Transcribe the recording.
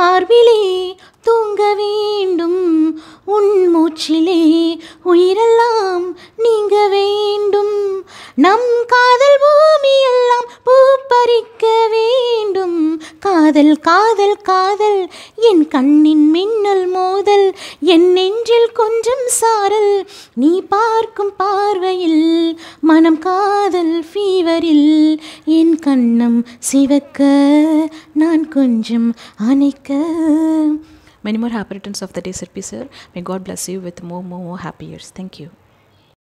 மார்பிலே தூங்க வேண்டும் உன் மூச்சிலே உயிரெல்லாம் நீங்க வேண்டும் நம் காதல் பூமி எல்லாம் பூ பறிக்க வேண்டும் காதல் காதல் காதல் என் கண்ணின் மின்னல் மோதல் என் நெஞ்சில் கொஞ்சம் சாரல் நீ பார்க்கும் பார்வையில் மனம் காதல் ஃபீவரில் என் கண்ணம் சிவக்க நான் கொஞ்சம் அணைக்க Many more happy returns of the day, Sirpi sir. May God bless you with more, more, more happy years. Thank you.